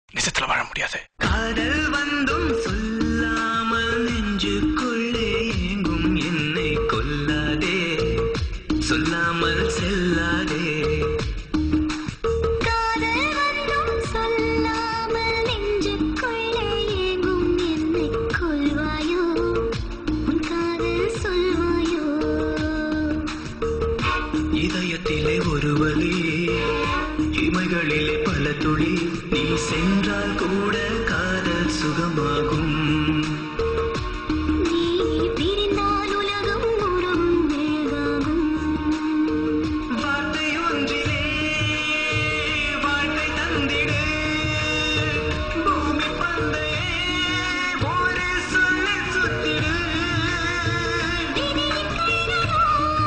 நிஜத்துல வாழ முடியாது காதல் வந்தும் சொல்லாமல் நெஞ்சுக்குள்ளே ஏங்கும் என்னை கொல்லாதே சொல்லாமல் செல்லாதே காதல் வந்தும் சொல்லாமல் நெஞ்சுக்குள்ளே ஏங்கும் என்னை கொள்வாயோ உன் காதல் சொல்வாயோ இதயத்திலே ஒரு வலி இமைகளிலே பல துளி நீ சென்றால் கூட காதல் சுகமாகும் நீ பிரிந்தால் உலகம் உறவும் மெழுகாகும் வார்த்தை ஒன்றிலே வாழ்க்கை தந்திடு பூமி பந்தையே ஒரு சொல்லி சுத்திடு விதியின் கைகளோ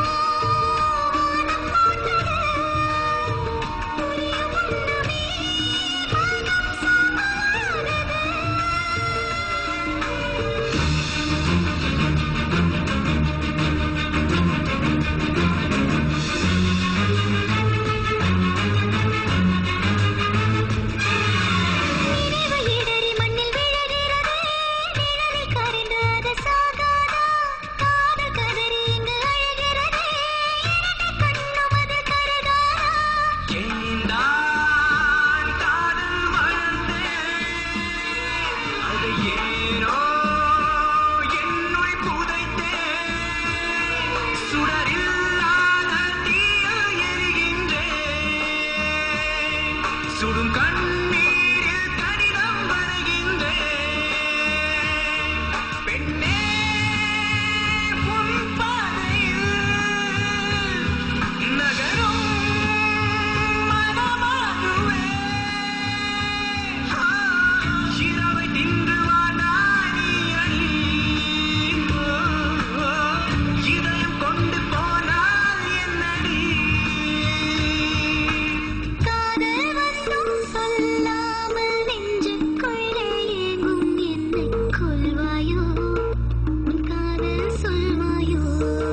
வானம் போட்டது புரியும் முன்னமே மனம் சாமானது நினைவு இடறி மண்ணில் விழுகிறதே நிழலில் கரைந்து அது சாகாதா காதல் கதறி இங்கு அழுகிறதே இரண்டு கண்ணும் அது கருகாதா ஏந்தான் காதல் வளர்ந்தேன் அது ஏனோ என்னுள் புதைத்தேன் சுடரில்லாத தீயில் எரிகின்றேன் சுடும் கண்ணீரில் கடிதம் வரைகின்றேன் பெண்ணே உன் பாதையில் நகரும் மனமாகுவே இரவை தின்று வாடாய் நீ அழி இதயம் கொண்டு போனால் என்னடி காதல் வந்தும் சொல்லாமல் நெஞ்சுக்குள்ளே ஏங்கும் என்னை கொள்வாயோ உன் காதல் சொல்வாயோ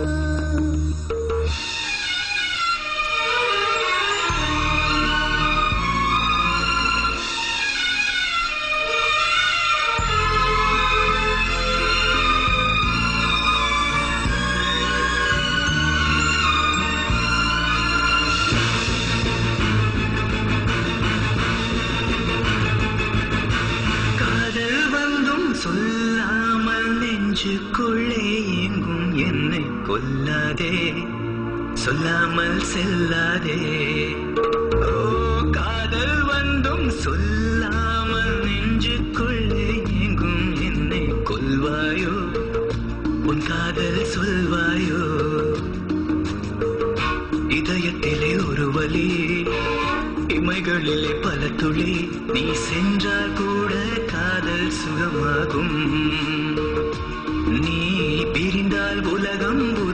காதல் வந்தும் சொல்லாமல் நெஞ்சுக்குள்ளே எங்கும் என்னை கொல்லாதே சொல்லாமல் செல்லாதே ஓ காதல் வந்தும் சொல்லாமல் நெஞ்சுக்குள்ளே எங்கும் என்னை கொல்வாயோ உன் காதல் சொல்வாயோ இதயத்திலே ஒரு வலி இமைகளிலே பல துளி நீ சென்றால் கூட காதல் சுகமாகும் நீ பிரிந்தால் உலகம்